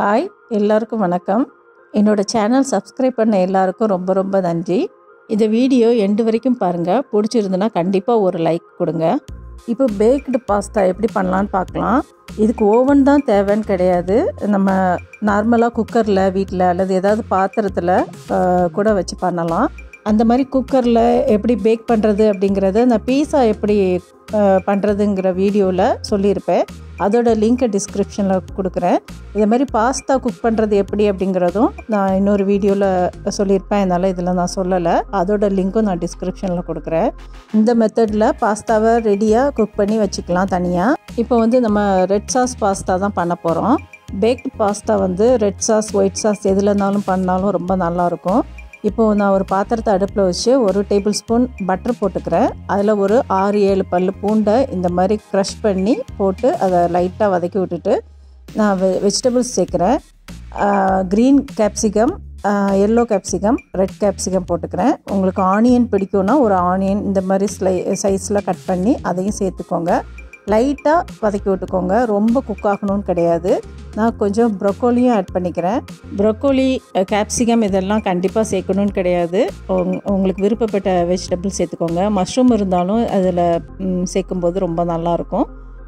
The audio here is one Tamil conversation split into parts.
ஹாய் எல்லாருக்கும் வணக்கம் என்னோட சேனல் சப்ஸ்கிரைப் பண்ண எல்லாருக்கும் ரொம்ப ரொம்ப நன்றி இந்த வீடியோ எண்டு வரைக்கும் பாருங்கள் பிடிச்சிருந்துன்னா கண்டிப்பாக ஒரு லைக் கொடுங்க இப்போ பேக்டு பாஸ்தா எப்படி பண்ணலான்னு பார்க்கலாம் இதுக்கு ஓவன் தான் தேவைன்னு கிடையாது நம்ம நார்மலாக குக்கரில் வீட்டில் அல்லது ஏதாவது பாத்திரத்தில் ஆஹ், கூட வச்சு பண்ணலாம் அந்த மாதிரி குக்கரில் எப்படி பேக் பண்ணுறது அப்படிங்கிறத நான் பீஸா எப்படி ஆஹ், பண்ணுறதுங்கிற வீடியோவில் சொல்லியிருப்பேன் அதோட லிங்க்கை டிஸ்கிரிப்ஷனில் கொடுக்குறேன் இதே மாதிரி பாஸ்தா குக் பண்ணுறது எப்படி அப்படிங்கிறதும் நான் இன்னொரு வீடியோவில் சொல்லியிருப்பேன் அதனால் இதில் நான் சொல்லலை அதோட லிங்க்கும் நான் டிஸ்கிரிப்ஷனில் கொடுக்குறேன் இந்த மெத்தடில் பாஸ்தாவை ரெடியாக குக் பண்ணி வச்சுக்கலாம் தனியாக இப்போ வந்து நம்ம ரெட் சாஸ் பாஸ்தா தான் பண்ண போகிறோம் பேக்டு பாஸ்தா வந்து ரெட் சாஸ் ஒயிட் சாஸ் எதில் இருந்தாலும் பண்ணாலும் ரொம்ப நல்லாயிருக்கும் இப்போது நான் ஒரு பாத்திரத்தை அடுப்பில் வச்சு ஒரு டேபிள் ஸ்பூன் பட்டர் போட்டுக்கிறேன் அதில் ஒரு ஆறு ஏழு பல் பூண்டை இந்த மாதிரி க்ரஷ் பண்ணி போட்டு அதை லைட்டாக வதக்கி விட்டுட்டு நான் வெ வெஜிடபிள்ஸ் சேர்க்குறேன் green capsicum yellow capsicum red capsicum போட்டுக்கிறேன் உங்களுக்கு ஆனியன் பிடிக்கும்னா ஒரு ஆனியன் இந்த மாதிரி ஸ்லை சைஸில் கட் பண்ணி அதையும் சேர்த்துக்கோங்க லைட்டாக வதக்கி விட்டுக்கோங்க ரொம்ப குக் ஆகணும்னு கிடையாது நான் கொஞ்சம் ப்ரொக்கோலியும் ஆட் பண்ணிக்கிறேன் ப்ரொக்கோலி கேப்சிகம் இதெல்லாம் கண்டிப்பாக சேர்க்கணும்னு கிடையாது உங்- உங்களுக்கு விருப்பப்பட்ட வெஜிடபிள் சேர்த்துக்கோங்க மஷ்ரூம் இருந்தாலும் அதில் சேர்க்கும்போது ரொம்ப நல்லாயிருக்கும்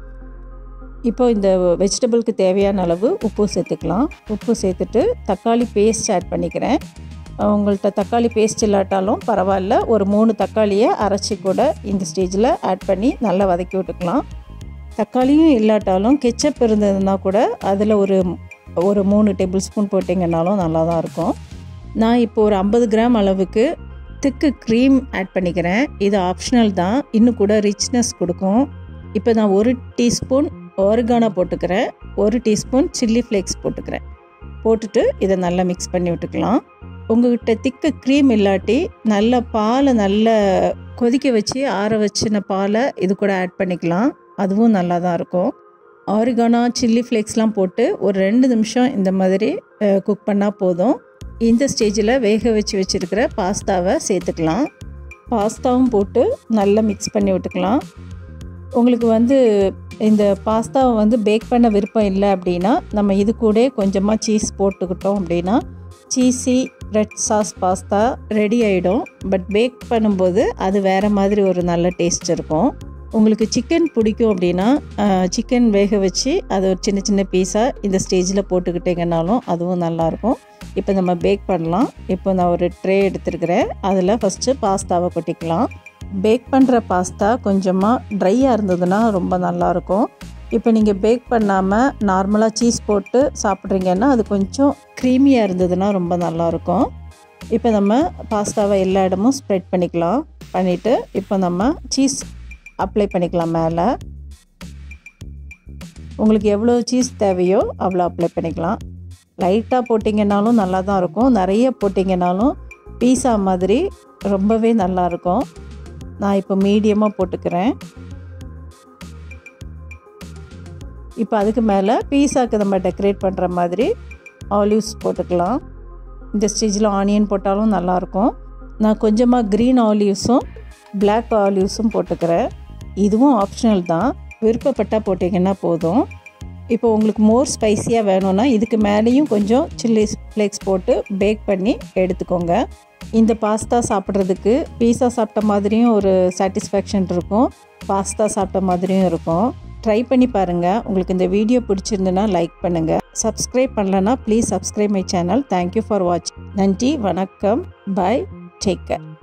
இப்போ இந்த வெஜிடபிளுக்கு தேவையான அளவு உப்பு சேர்த்துக்கலாம் உப்பு சேர்த்துட்டு தக்காளி பேஸ்ட் ஆட் பண்ணிக்கிறேன் உங்கள்கிட்ட தக்காளி பேஸ்ட் இல்லாட்டாலும் பரவாயில்ல ஒரு மூணு தக்காளியை அரைச்சி கூட இந்த ஸ்டேஜில் ஆட் பண்ணி நல்லா வதக்கி விட்டுக்கலாம் தக்காளியும் இல்லாட்டாலும் கெச்சப் இருந்ததுன்னா கூட அதில் ஒரு ஒரு மூணு டேபிள் ஸ்பூன் போட்டிங்கன்னாலும் நல்லா தான் இருக்கும் நான் இப்போ ஒரு ஐம்பது கிராம் அளவுக்கு திக்கு க்ரீம் ஆட் பண்ணிக்கிறேன் இது ஆப்ஷனல் தான் இன்னும் கூட ரிச்னஸ் கொடுக்கும் இப்போ நான் ஒரு டீஸ்பூன் ஆர்கானா போட்டுக்கிறேன் ஒரு டீஸ்பூன் சில்லி ஃப்ளேக்ஸ் போட்டுக்கிறேன் போட்டுட்டு இதை நல்லா மிக்ஸ் பண்ணி விட்டுக்கலாம் உங்கள்கிட்ட திக்கு க்ரீம் இல்லாட்டி நல்ல பாலை நல்லா கொதிக்க வச்சு ஆற வச்சின பாலை இது கூட ஆட் பண்ணிக்கலாம் அதுவும் நல்லா தான் இருக்கும் ஆரிகானா சில்லி ஃப்ளேக்ஸ்லாம் போட்டு ஒரு ரெண்டு நிமிஷம் இந்த மாதிரி குக் பண்ணால் போதும் இந்த ஸ்டேஜில் வேக வச்சு வச்சுருக்கிற பாஸ்தாவை சேர்த்துக்கலாம் பாஸ்தாவும் போட்டு நல்லா மிக்ஸ் பண்ணி விட்டுக்கலாம் உங்களுக்கு வந்து இந்த பாஸ்தாவை வந்து பேக் பண்ண விருப்பம் இல்லை அப்படின்னா நம்ம இது கூட கொஞ்சமாக சீஸ் போட்டுக்கிட்டோம் அப்படின்னா cheesy red sauce pasta ready ஆகிடும் பட் பேக் பண்ணும்போது அது வேறு மாதிரி ஒரு நல்ல டேஸ்ட் இருக்கும் உங்களுக்கு சிக்கன் பிடிக்கும் அப்படின்னா சிக்கன் வேக வச்சு அதை ஒரு சின்ன சின்ன பீஸாக இந்த ஸ்டேஜில் போட்டுக்கிட்டிங்கனாலும் அதுவும் நல்லாயிருக்கும் இப்போ நம்ம பேக் பண்ணலாம் இப்போ நான் ஒரு ட்ரே எடுத்துருக்கிறேன் அதில் ஃபஸ்ட்டு பாஸ்தாவை கொட்டிக்கலாம் பேக் பண்ணுற பாஸ்தா கொஞ்சமாக ட்ரையாக இருந்ததுன்னா ரொம்ப நல்லாயிருக்கும் இப்போ நீங்கள் பேக் பண்ணாமல் நார்மலாக சீஸ் போட்டு சாப்பிட்றீங்கன்னா அது கொஞ்சம் க்ரீமியாக இருந்ததுன்னா ரொம்ப நல்லாயிருக்கும் இப்போ நம்ம பாஸ்தாவை எல்லா இடமும் ஸ்ப்ரெட் பண்ணிக்கலாம் பண்ணிவிட்டு இப்போ நம்ம சீஸ் அப்ளை பண்ணிக்கலாம் மேலே உங்களுக்கு எவ்வளோ சீஸ் தேவையோ அவ்வளோ அப்ளை பண்ணிக்கலாம் லைட்டாக போட்டிங்கனாலும் நல்லா தான் இருக்கும் நிறைய போட்டிங்கனாலும் பீஸா மாதிரி ரொம்பவே நல்லா இருக்கும் நான் இப்போ மீடியமாக போட்டுக்கிறேன் இப்போ அதுக்கு மேலே பீஸாக்கு நம்ம டெக்கரேட் பண்ணுற மாதிரி ஆலிவ்ஸ் போட்டுக்கலாம் இந்த ஸ்டேஜில் ஆனியன் போட்டாலும் நல்லாயிருக்கும் நான் கொஞ்சமாக க்ரீன் ஆலிவ்ஸும் Black ஆலிவ்ஸும் போட்டுக்கிறேன் இதுவும் ஆப்ஷனல் தான் விருப்பப்பட்டால் போட்டிங்கன்னா போதும் இப்போ உங்களுக்கு மோர் ஸ்பைஸியாக வேணும்னா இதுக்கு மேலேயும் கொஞ்சம் சில்லி ஃப்ளேக்ஸ் போட்டு பேக் பண்ணி எடுத்துக்கோங்க இந்த பாஸ்தா சாப்பிட்றதுக்கு பீஸா சாப்பிட்ட மாதிரியும் ஒரு சாட்டிஸ்ஃபேக்ஷன் இருக்கும் பாஸ்தா சாப்பிட்ட மாதிரியும் இருக்கும் ட்ரை பண்ணி பாருங்கள் உங்களுக்கு இந்த வீடியோ பிடிச்சிருந்துன்னா லைக் பண்ணுங்கள் சப்ஸ்கிரைப் பண்ணலன்னா please subscribe my channel thank you for watch நன்றி வணக்கம் பை டேக் கேர்